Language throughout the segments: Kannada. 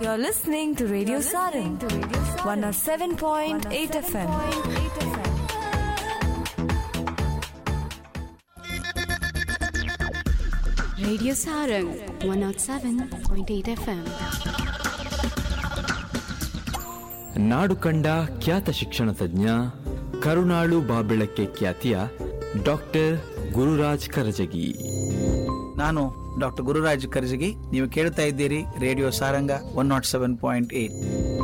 You're listening to Radio Sarin, 107.8 FM. Radio Sarang 107.8 FM. ನಾಡು ಕಂಡ ಖ್ಯಾತ ಶಿಕ್ಷಣ ತಜ್ಞ ಕರುಣಾಳು ಬಾಬೆಳಕ್ಕೆ ಖ್ಯಾತಿಯ ಡಾಕ್ಟರ್ ಗುರುರಾಜ್ ಕರಜಗಿ ನಾನು ಡಾಕ್ಟರ್ ಗುರುರಾಜ್ ಕರ್ಜಗಿ ನೀವು ಕೇಳ್ತಾ ಇದ್ದೀರಿ radio Saranga one naught seven point eight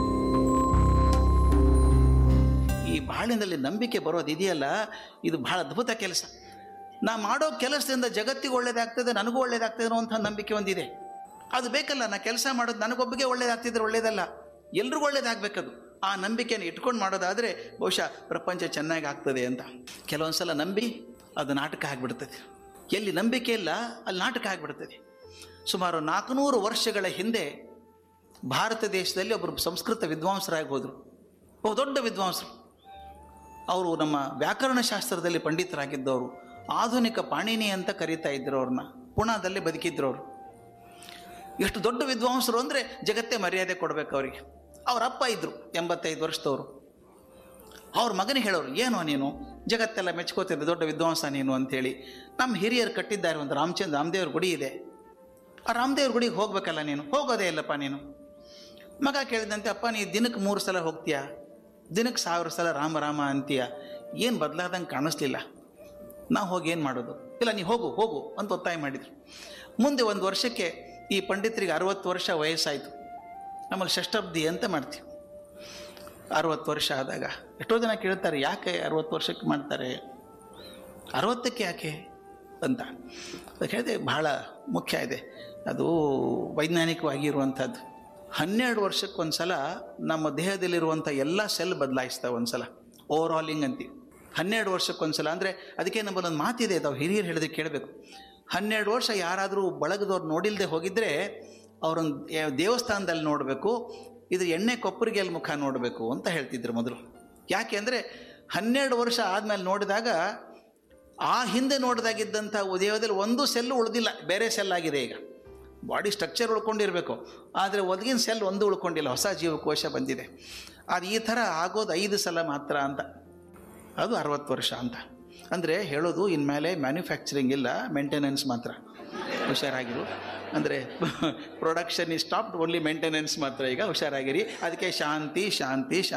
ಈ ಬಾಳಿನಲ್ಲಿ ನಂಬಿಕೆ ಬರೋದು ಇದೆಯಲ್ಲ ಇದು ಬಹಳ ಅದ್ಭುತ ಕೆಲಸ ನಾ ಮಾಡೋ ಕೆಲಸದಿಂದ ಜಗತ್ತಿಗೆ ಒಳ್ಳೇದಾಗ್ತದೆ ನನಗೂ ಒಳ್ಳೇದಾಗ್ತದೆ ಅನ್ನುವಂಥ ನಂಬಿಕೆ ಒಂದಿದೆ ಅದು ಬೇಕಲ್ಲ ನಾ ಕೆಲಸ ಮಾಡೋದು ನನಗೊಬ್ಬಗೆ ಒಳ್ಳೇದಾಗ್ತಿದ್ರೆ ಒಳ್ಳೇದಲ್ಲ ಎಲ್ರಿಗೂ ಒಳ್ಳೇದಾಗಬೇಕದು ಆ ನಂಬಿಕೆಯನ್ನು ಇಟ್ಕೊಂಡು ಮಾಡೋದಾದರೆ ಬಹುಶಃ ಪ್ರಪಂಚ ಚೆನ್ನಾಗಿ ಆಗ್ತದೆ ಅಂತ ಕೆಲವೊಂದು ಸಲ ನಂಬಿ ಅದು ನಾಟಕ ಆಗಿಬಿಡ್ತದೆ ಎಲ್ಲಿ ನಂಬಿಕೆ ಇಲ್ಲ ಅಲ್ಲಿ ನಾಟಕ ಆಗಿಬಿಡ್ತದೆ ಸುಮಾರು ನಾಲ್ಕುನೂರು ವರ್ಷಗಳ ಹಿಂದೆ ಭಾರತ ದೇಶದಲ್ಲಿ ಒಬ್ಬರು ಸಂಸ್ಕೃತ ವಿದ್ವಾಂಸರಾಗಿ ಹೋದರು ಬಹು ದೊಡ್ಡ ವಿದ್ವಾಂಸರು ಅವರು ನಮ್ಮ ವ್ಯಾಕರಣ ಶಾಸ್ತ್ರದಲ್ಲಿ ಪಂಡಿತರಾಗಿದ್ದವರು ಆಧುನಿಕ ಪಾಣಿನಿ ಅಂತ ಕರೀತಾ ಇದ್ರು ಅವ್ರನ್ನ ಪುಣಾದಲ್ಲಿ ಬದುಕಿದ್ರು ಅವರು ಎಷ್ಟು ದೊಡ್ಡ ವಿದ್ವಾಂಸರು ಅಂದರೆ ಜಗತ್ತೇ ಮರ್ಯಾದೆ ಕೊಡಬೇಕು ಅವರಿಗೆ ಅವ್ರ ಅಪ್ಪ ಇದ್ದರು ಎಂಬತ್ತೈದು ವರ್ಷದವರು ಅವ್ರ ಮಗನಿಗೆ ಹೇಳೋರು ಏನೋ ನೀನು ಜಗತ್ತೆಲ್ಲ ಮೆಚ್ಕೋತಿದ್ದೆ ದೊಡ್ಡ ವಿದ್ವಾಂಸ ನೀನು ಅಂತೇಳಿ ನಮ್ಮ ಹಿರಿಯರು ಕಟ್ಟಿದ್ದಾರೆ ಒಂದು ರಾಮಚಂದ್ರ ರಾಮದೇವ್ರ ಗುಡಿ ಇದೆ ಆ ರಾಮದೇವ್ರ ಗುಡಿಗೆ ಹೋಗ್ಬೇಕಲ್ಲ ನೀನು ಹೋಗೋದೇ ಇಲ್ಲಪ್ಪ ನೀನು ಮಗ ಕೇಳಿದಂತೆ ಅಪ್ಪ ನೀ ದಿನಕ್ಕೆ ಮೂರು ಸಲ ಹೋಗ್ತೀಯಾ ದಿನಕ್ಕೆ ಸಾವಿರ ಸಲ ರಾಮ ರಾಮ ಅಂತೀಯ ಏನು ಬದಲಾದಂಗೆ ಕಾಣಿಸ್ಲಿಲ್ಲ ನಾವು ಹೋಗಿ ಏನು ಮಾಡೋದು ಇಲ್ಲ ನೀ ಹೋಗು ಹೋಗು ಅಂತ ಒತ್ತಾಯ ಮಾಡಿದರು ಮುಂದೆ ಒಂದು ವರ್ಷಕ್ಕೆ ಈ ಪಂಡಿತರಿಗೆ ಅರವತ್ತು ವರ್ಷ ವಯಸ್ಸಾಯಿತು ನಮ್ಮಲ್ಲಿ ಷಷ್ಠಬ್ದಿ ಅಂತ ಮಾಡ್ತೀವಿ ಅರವತ್ತು ವರ್ಷ ಆದಾಗ ಎಷ್ಟೋ ಜನ ಕೇಳ್ತಾರೆ ಯಾಕೆ ಅರವತ್ತು ವರ್ಷಕ್ಕೆ ಮಾಡ್ತಾರೆ ಅರವತ್ತಕ್ಕೆ ಯಾಕೆ ಅಂತ ಅದಕ್ಕೆ ಹೇಳಿದೆ ಬಹಳ ಮುಖ್ಯ ಇದೆ ಅದು ವೈಜ್ಞಾನಿಕವಾಗಿ ಇರುವಂಥದ್ದು ಹನ್ನೆರಡು ವರ್ಷಕ್ಕೊಂದು ಸಲ ನಮ್ಮ ದೇಹದಲ್ಲಿರುವಂಥ ಎಲ್ಲ ಸೆಲ್ ಬದಲಾಯಿಸ್ತಾವೆ ಒಂದು ಸಲ ಓವರ್ ಆಲಿಂಗ್ ಅಂತೀವಿ ಹನ್ನೆರಡು ವರ್ಷಕ್ಕೊಂದು ಸಲ ಅಂದರೆ ಅದಕ್ಕೆ ನಮ್ಮಲ್ಲಿ ಒಂದು ಮಾತಿದೆ ತಾವು ಹಿರಿಯರು ಹೇಳಿದ್ರೆ ಕೇಳಬೇಕು ಹನ್ನೆರಡು ವರ್ಷ ಯಾರಾದರೂ ಬಳಗದವ್ರು ನೋಡಿಲ್ಲದೆ ಹೋಗಿದ್ರೆ ಅವ್ರೊಂದು ದೇವಸ್ಥಾನದಲ್ಲಿ ನೋಡಬೇಕು ಇದು ಎಣ್ಣೆ ಕೊಪ್ಪರಿಗೆಲ್ ಮುಖ ನೋಡಬೇಕು ಅಂತ ಹೇಳ್ತಿದ್ರು ಮೊದಲು ಯಾಕೆ ಅಂದರೆ ಹನ್ನೆರಡು ವರ್ಷ ಆದಮೇಲೆ ನೋಡಿದಾಗ ಆ ಹಿಂದೆ ನೋಡಿದಾಗಿದ್ದಂಥ ದೇಹದಲ್ಲಿ ಒಂದು ಸೆಲ್ಲು ಉಳಿದಿಲ್ಲ ಬೇರೆ ಸೆಲ್ ಆಗಿದೆ ಈಗ ಬಾಡಿ ಸ್ಟ್ರಕ್ಚರ್ ಉಳ್ಕೊಂಡಿರಬೇಕು ಆದರೆ ಒದಗಿನ ಸೆಲ್ ಒಂದು ಉಳ್ಕೊಂಡಿಲ್ಲ ಹೊಸ ಜೀವಕೋಶ ಬಂದಿದೆ ಅದು ಈ ಥರ ಆಗೋದು ಐದು ಸಲ ಮಾತ್ರ ಅಂತ ಅದು ಅರವತ್ತು ವರ್ಷ ಅಂತ ಅಂದರೆ ಹೇಳೋದು ಇನ್ಮೇಲೆ ಮ್ಯಾನುಫ್ಯಾಕ್ಚರಿಂಗ್ ಇಲ್ಲ ಮೇಂಟೆನೆನ್ಸ್ ಮಾತ್ರ ಹುಷಾರಾಗಿರು ಅಂದರೆ ಪ್ರೊಡಕ್ಷನ್ ಈ ಸ್ಟಾಪ್ಡ್ ಓನ್ಲಿ ಮೇಂಟೆನೆನ್ಸ್ ಮಾತ್ರ ಈಗ ಹುಷಾರಾಗಿರಿ ಅದಕ್ಕೆ ಶಾಂತಿ ಶಾಂತಿ ಶಾಂತಿ